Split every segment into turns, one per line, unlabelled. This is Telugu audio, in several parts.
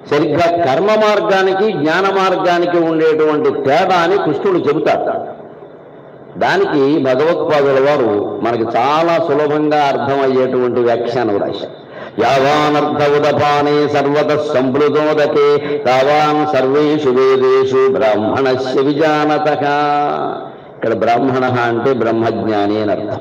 సరిగ్గా కర్మ మార్గానికి జ్ఞాన మార్గానికి ఉండేటువంటి తేడాని కృష్ణుడు చెబుతాడు దానికి భగవత్పాదుల వారు మనకి చాలా సులభంగా అర్థమయ్యేటువంటి వ్యాఖ్యానం రాశారు యావానర్థ ఉదపానే సర్వత సంప్లుతోదకే తావాన్ సర్వేషు వేదేషు బ్రాహ్మణస్య విజానత ఇక్కడ బ్రాహ్మణ అంటే బ్రహ్మజ్ఞాని అని అర్థం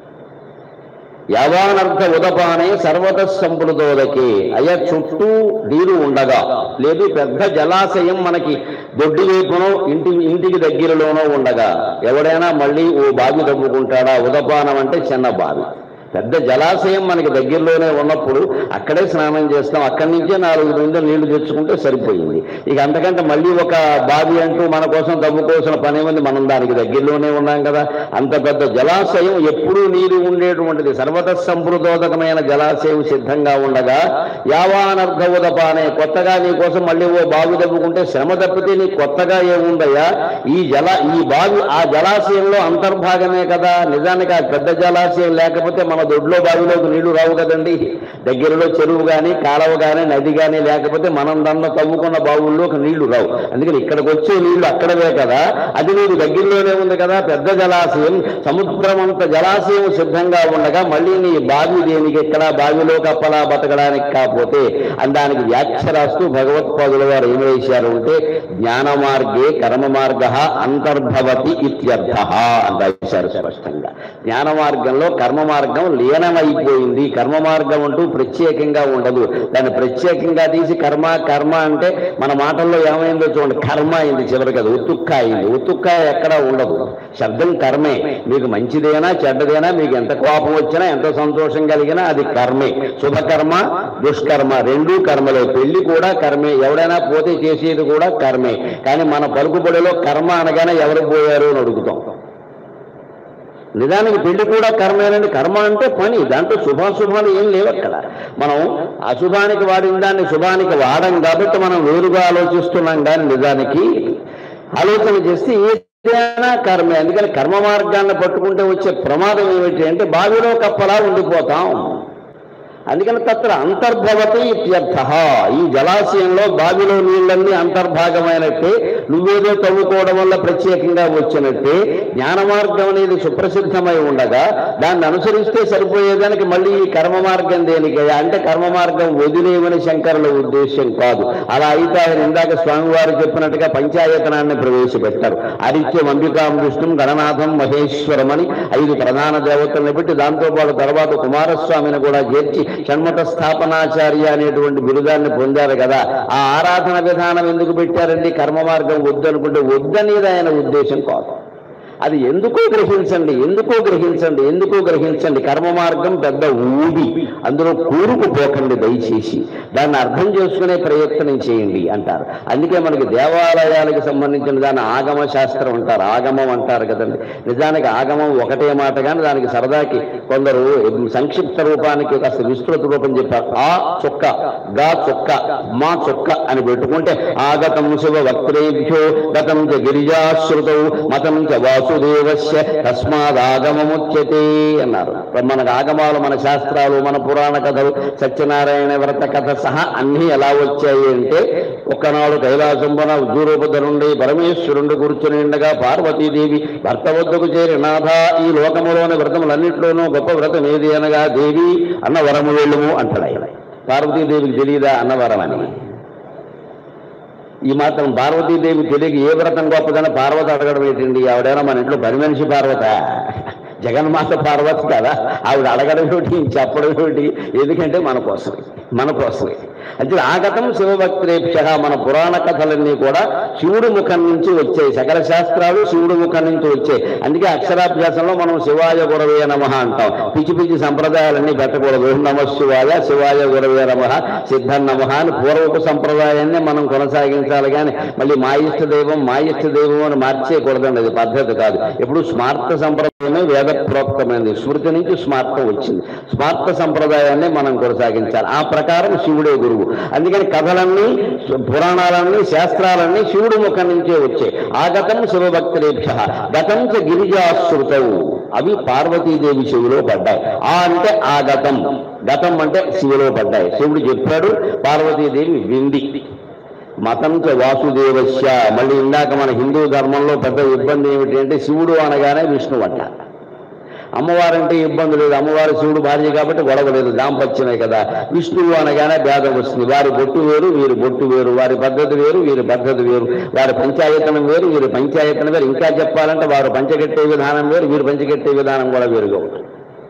యావానర్థ ఉదపానే సర్వత సంప్లుతోదకే అయ్యా చుట్టూ నీరు ఉండగా లేదు పెద్ద జలాశయం మనకి దొడ్డి వైపునో ఇంటి ఇంటికి దగ్గరలోనో ఉండగా ఎవడైనా మళ్ళీ ఓ బావి తవ్వుకుంటాడా ఉదపానం అంటే చిన్న బావి పెద్ద జలాశయం మనకి దగ్గరలోనే ఉన్నప్పుడు అక్కడే స్నానం చేస్తాం అక్కడి నుంచే నాలుగు బిందెలు నీళ్లు తెచ్చుకుంటే సరిపోయింది ఇక అంతకంటే మళ్ళీ ఒక బావి అంటూ మన కోసం తవ్వుకోవాల్సిన పని ఉంది మనం దానికి దగ్గరలోనే ఉన్నాం కదా అంత పెద్ద జలాశయం ఎప్పుడూ నీరు ఉండేటువంటిది సర్వత సంప్రదోదకమైన జలాశయం సిద్ధంగా ఉండగా యావానర్థ ఉదపానే కొత్తగా నీ కోసం మళ్ళీ ఓ బావి తవ్వుకుంటే శ్రమ తప్పితే నీ కొత్తగా ఏముందయ్యా ఈ జల ఈ బావి ఆ జలాశయంలో అంతర్భాగమే కదా నిజానికి ఆ పెద్ద జలాశయం లేకపోతే మన దొడ్లో బావిలోకి నీళ్లు రావు కదండి దగ్గరలో చెరువు కానీ కాలువ కానీ నది కానీ లేకపోతే మనం దాన్ని తవ్వుకున్న బావుల్లోకి నీళ్లు రావు అందుకని ఇక్కడికి వచ్చే నీళ్లు అక్కడవే కదా అది నీకు దగ్గరలోనే ఉంది కదా పెద్ద జలాశయం సముద్రం అంత జలాశయం సిద్ధంగా ఉండగా మళ్ళీ నీ బావి దేనికి ఇక్కడ బావిలో కప్పలా బతకడానికి కాకపోతే అని దానికి వ్యాఖ్య రాస్తూ భగవత్పాదుల వారు ఏం వేశారు అంటే జ్ఞాన మార్గే కర్మ మార్గ అంతర్భవతి ఇత్యర్థ అని రాశారు స్పష్టంగా జ్ఞాన మార్గంలో కర్మ మార్గం లీనమైపోయింది కర్మ మార్గం అంటూ ప్రత్యేకంగా ఉండదు దాన్ని ప్రత్యేకంగా తీసి కర్మ కర్మ అంటే మన మాటల్లో ఏమైందో చూడండి కర్మ అయింది చివరికి అది ఉత్తుక్క అయింది ఉత్తుక్క ఎక్కడా ఉండదు శబ్దం కర్మే మీకు మంచిదేనా చెడ్డదేనా మీకు ఎంత కోపం వచ్చినా ఎంత సంతోషం కలిగినా అది కర్మే శుభకర్మ దుష్కర్మ రెండూ కర్మలే పెళ్లి కూడా కర్మే ఎవడైనా పోతే చేసేది కూడా కర్మే కానీ మన పలుకుబడిలో కర్మ అనగానే ఎవరు పోయారు అని అడుగుతాం నిజానికి పెళ్లి కూడా కర్మేనండి కర్మ అంటే పని దాంట్లో శుభాశుభాలు ఏం లేవు అక్కడ మనం అశుభానికి వాడిన దాన్ని శుభానికి వాడం కాబట్టి మనం వేరుగా ఆలోచిస్తున్నాం కానీ నిజానికి ఆలోచన చేస్తే ఏదైనా కర్మే అందుకని కర్మ మార్గాన్ని పట్టుకుంటే వచ్చే ప్రమాదం ఏమిటి అంటే బావిలో కప్పలా ఉండిపోతాం అందుకని తత్ర అంతర్భవతి ఇత్యర్థ ఈ జలాశయంలో బావిలో నీళ్ళన్నీ అంతర్భాగమైనట్టే నువ్వేదో తవ్వుకోవడం వల్ల ప్రత్యేకంగా వచ్చినట్టే జ్ఞాన మార్గం అనేది సుప్రసిద్ధమై ఉండగా దాన్ని అనుసరిస్తే సరిపోయేదానికి మళ్ళీ ఈ కర్మ మార్గం దేనికయ్యా అంటే కర్మ మార్గం వదిలేయమని శంకరుల ఉద్దేశ్యం కాదు అలా అయితే ఆయన ఇందాక స్వామివారు చెప్పినట్టుగా పంచాయతనాన్ని ప్రవేశపెట్టారు ఆదిత్యం అంబికాం విష్ణుం గణనాథం మహేశ్వరం అని ఐదు ప్రధాన దేవతలను పెట్టి దాంతోపాటు తర్వాత కుమారస్వామిని కూడా చేర్చి షణ్మఠ స్థాపనాచార్య అనేటువంటి బిరుదాన్ని పొందారు కదా ఆ ఆరాధన విధానం ఎందుకు పెట్టారండి కర్మ మార్గం వద్దనుకుంటే వద్దనేది ఆయన ఉద్దేశం కాదు అది ఎందుకో గ్రహించండి ఎందుకో గ్రహించండి ఎందుకో గ్రహించండి కర్మ మార్గం పెద్ద ఊడి అందులో కూరుకుపోకండి దయచేసి దాన్ని అర్థం చేసుకునే ప్రయత్నం చేయండి అంటారు అందుకే మనకి దేవాలయాలకు సంబంధించిన దాన్ని ఆగమ శాస్త్రం అంటారు ఆగమం అంటారు కదండి నిజానికి ఆగమం ఒకటే మాట కానీ దానికి సరదాకి కొందరు సంక్షిప్త రూపానికి కాస్త విస్తృత రూపం చెప్పారు ఆ చొక్క గా చొక్క మా చొక్క అని పెట్టుకుంటే ఆగతం శివ వక్రేభ్యో గతం చ గిరిజాశ్రుతౌ మతం చ వాసుదేవస్య తస్మాదాగమముచ్యతే అన్నారు మనకు ఆగమాలు మన శాస్త్రాలు మన పురాణ కథలు సత్యనారాయణ వ్రత కథ సహా అన్నీ ఎలా వచ్చాయి అంటే ఒకనాడు కైలాసంబన ఉద్యూరూపధనుండి పరమేశ్వరుండు కూర్చుని ఉండగా పార్వతీదేవి భర్త వద్దకు చేరి నాథ ఈ లోకములోని వ్రతములన్నింటిలోనూ గొప్ప వ్రతం ఏది అనగా దేవి అన్న వరము వెళ్ళుము అంటాడు ఆయన పార్వతీదేవికి తెలియదా అన్న వరం అని ఈ మాత్రం పార్వతీదేవి తెలియక ఏ వ్రతం గొప్పదని పార్వతి అడగడం ఏంటండి ఆవిడైనా మన ఇంట్లో పని మనిషి పార్వత జగన్మాత పార్వతి కదా ఆవిడ అడగడం ఏమిటి చెప్పడం ఏమిటి ఎందుకంటే మన కోసమే మన కోసమే అంటే ఆగతం శివభక్తిరేక్ష మన పురాణ కథలన్నీ కూడా శివుడి ముఖం నుంచి వచ్చాయి సకల శాస్త్రాలు శివుడి ముఖం నుంచి వచ్చాయి అందుకే అక్షరాభ్యాసంలో మనం శివాయ గురవే నమ అంటాం పిచ్చి పిచ్చి సంప్రదాయాలన్నీ పెట్టకూడదు నమ శివాయ శివాయ గురవే నమ సిద్ధం నమ అని పూర్వపు సంప్రదాయాన్ని మనం కొనసాగించాలి కానీ మళ్ళీ మా ఇష్ట దైవం మా ఇష్ట దైవం అని మార్చేయకూడదండి అది పద్ధతి కాదు ఎప్పుడు స్మార్త సంప్రదాయమే వేద ప్రోక్తమైనది స్మృతి నుంచి స్మార్తం వచ్చింది స్మార్త సంప్రదాయాన్ని మనం కొనసాగించాలి ఆ ప్రకారం శివుడే గురువు అందుకని కథలన్నీ పురాణాలన్నీ శాస్త్రాలన్నీ శివుడి ముఖం నుంచే వచ్చాయి ఆగతం శివభక్తిరేభ్య గతం చ గిరిజాశ్రుతవు అవి పార్వతీదేవి శివులో పడ్డాయి ఆ అంటే ఆ గతం గతం అంటే శివులో పడ్డాయి శివుడు చెప్పాడు పార్వతీదేవి వింది మతంతో వాసుదేవస్య మళ్ళీ ఇందాక మన హిందూ ధర్మంలో పెద్ద ఇబ్బంది ఏమిటి అంటే శివుడు అనగానే విష్ణువు అంట అమ్మవారంటే ఇబ్బంది లేదు అమ్మవారు శివుడు భార్య కాబట్టి గొడవ లేదు దాంపత్యమే కదా విష్ణువు అనగానే భేదం వస్తుంది వారి బొట్టు వేరు వీరి బొట్టు వేరు వారి పద్ధతి వేరు వీరి పద్ధతి వేరు వారి పంచాయతనం వేరు వీరి పంచాయతనం వేరు ఇంకా చెప్పాలంటే వారు పంచగట్టే విధానం వేరు వీరు పంచగట్టే విధానం కూడా వేరుగా ఉంటుంది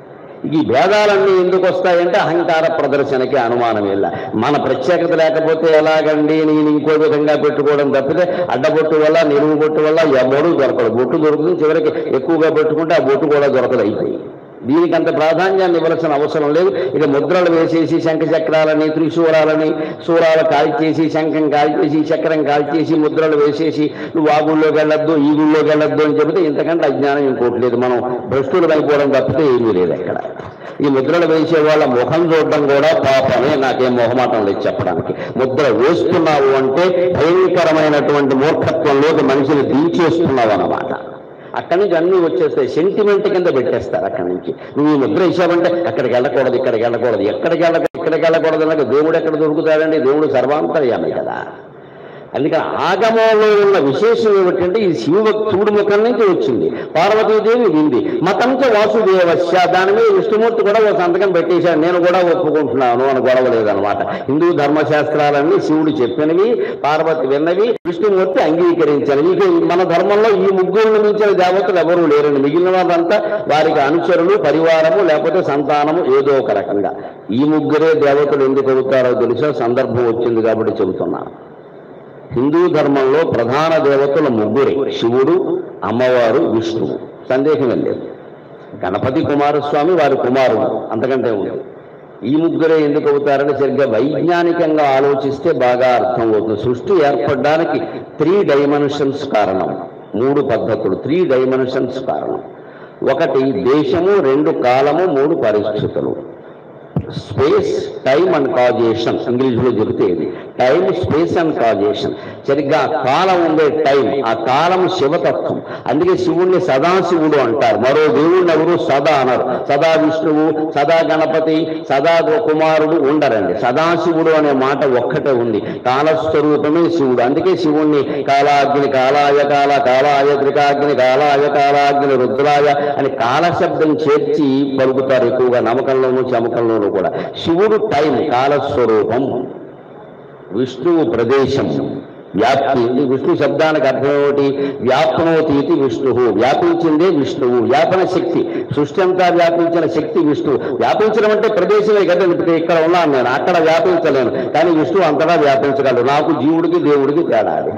ఈ భేదాలన్నీ ఎందుకు వస్తాయంటే అహంకార ప్రదర్శనకి అనుమానం ಇಲ್ಲ మన ప్రత్యేకత లేకపోతే ఎలాగండి నేను ఇంకో విధంగా పెట్టుకోవడం తప్పితే అడ్డబొట్టు వల్ల నిలువు బొట్టు వల్ల ఎవడు దొరకదు బొట్టు దొరుకుతుంది చివరికి ఎక్కువగా పెట్టుకుంటే ఆ బొట్టు కూడా దొరకదు అయిపోయి దీనికి అంత ప్రాధాన్యాన్ని ఇవ్వాల్సిన అవసరం లేదు ఇక ముద్రలు వేసేసి శంఖ చక్రాలని త్రిశూరాలని శూరాలు కాల్చేసి శంఖం కాల్చేసి చక్రం కాల్చేసి ముద్రలు వేసేసి నువ్వు ఆ గుళ్ళోకి వెళ్ళొద్దు ఈ గుళ్ళోకి వెళ్ళొద్దు అని చెబితే ఇంతకంటే అజ్ఞానం ఇంకోటి లేదు మనం భ్రష్టులు అయిపోవడం తప్పితే ఏమీ లేదు అక్కడ ఈ ముద్రలు వేసే వాళ్ళ ముఖం చూడడం కూడా పాపమే నాకేం మొహమాటం లేదు చెప్పడానికి ముద్ర వేస్తున్నావు అంటే భయంకరమైనటువంటి మూర్ఖత్వంలోకి మనిషిని దించేస్తున్నావు అన్నమాట అక్కడి నుంచి అన్నీ వచ్చేస్తాయి సెంటిమెంట్ కింద పెట్టేస్తారు అక్కడి నుంచి నువ్వు ఈ ముద్ర ఇచ్చావంటే అక్కడికి వెళ్ళకూడదు ఇక్కడికి వెళ్ళకూడదు ఎక్కడికి వెళ్ళకూడదు ఇక్కడికి వెళ్ళకూడదు అన్నది దేవుడు ఎక్కడ దొరుకుతాడండి దేవుడు సర్వాంతర్యామి కదా అందుకని ఆగమంలో ఉన్న విశేషం ఏమిటంటే ఈ శివభక్తుడి ముఖం నుంచి వచ్చింది పార్వతీదేవి వింది మతంతో వాసుదేవస్య దాని మీద విష్ణుమూర్తి కూడా ఒక సంతకం పెట్టేశాడు నేను కూడా ఒప్పుకుంటున్నాను అని గొడవ లేదనమాట హిందూ ధర్మశాస్త్రాలన్నీ శివుడు చెప్పినవి పార్వతి విన్నవి విష్ణుమూర్తి అంగీకరించినవి ఇక మన ధర్మంలో ఈ ముగ్గురు మించిన దేవతలు ఎవరూ లేరండి మిగిలిన వాళ్ళంతా వారికి అనుచరులు పరివారము లేకపోతే సంతానము ఏదో ఒక రకంగా ఈ ముగ్గురే దేవతలు ఎందుకు అవుతారో తెలిసా సందర్భం వచ్చింది కాబట్టి చెబుతున్నాను హిందూ ధర్మంలో ప్రధాన దేవతలు ముగ్గురే శివుడు అమ్మవారు విష్ణువు సందేహం లేదు గణపతి కుమారస్వామి వారి కుమారుడు అంతకంటే ఉంది ఈ ముగ్గురే ఎందుకు అవుతారని సరిగ్గా వైజ్ఞానికంగా ఆలోచిస్తే బాగా అర్థం అవుతుంది సృష్టి ఏర్పడడానికి త్రీ డైమెన్షన్స్ కారణం మూడు పద్ధతులు త్రీ డైమెన్షన్స్ కారణం ఒకటి దేశము రెండు కాలము మూడు పరిస్థితులు స్పేస్ టైం అండ్ కాజేషన్ ఇంగ్లీష్లో చెబితే ఇది టైం స్పేస్ అండ్ కాజేషన్ సరిగ్గా ఆ కాలం ఉండే టైం ఆ కాలం శివతత్వం అందుకే శివుణ్ణి సదాశివుడు అంటారు మరో దేవుణ్ణి ఎవరు సదా అన్నారు సదా విష్ణువు సదా గణపతి సదా కుమారుడు ఉండరండి సదాశివుడు అనే మాట ఒక్కటే ఉంది కాలస్వరూపమే శివుడు అందుకే శివుణ్ణి కాలాగ్ని కాలాయ కాల కాలాయ త్రికాగ్ని కాలాయ కాలాగ్ని రుద్రాయ అని కాలశబ్దం చేర్చి పలుకుతారు ఎక్కువగా నమ్మకంలోనూ చమకంలోనూ కూడా శివుడు టైం కాలస్వరూపం విష్ణువు ప్రదేశం వ్యాప్తి ఈ విష్ణు శబ్దానికి అర్థం ఏమిటి వ్యాప్నోతీతి విష్ణువు వ్యాపించిందే విష్ణువు వ్యాపన శక్తి సృష్టి అంతా వ్యాపించిన శక్తి విష్ణువు వ్యాపించడం అంటే ప్రదేశమే కదా ఇప్పుడు ఇక్కడ ఉన్నాను నేను అక్కడ వ్యాపించలేను కానీ విష్ణువు అంతటా వ్యాపించగలడు నాకు జీవుడికి దేవుడికి తేడా అది.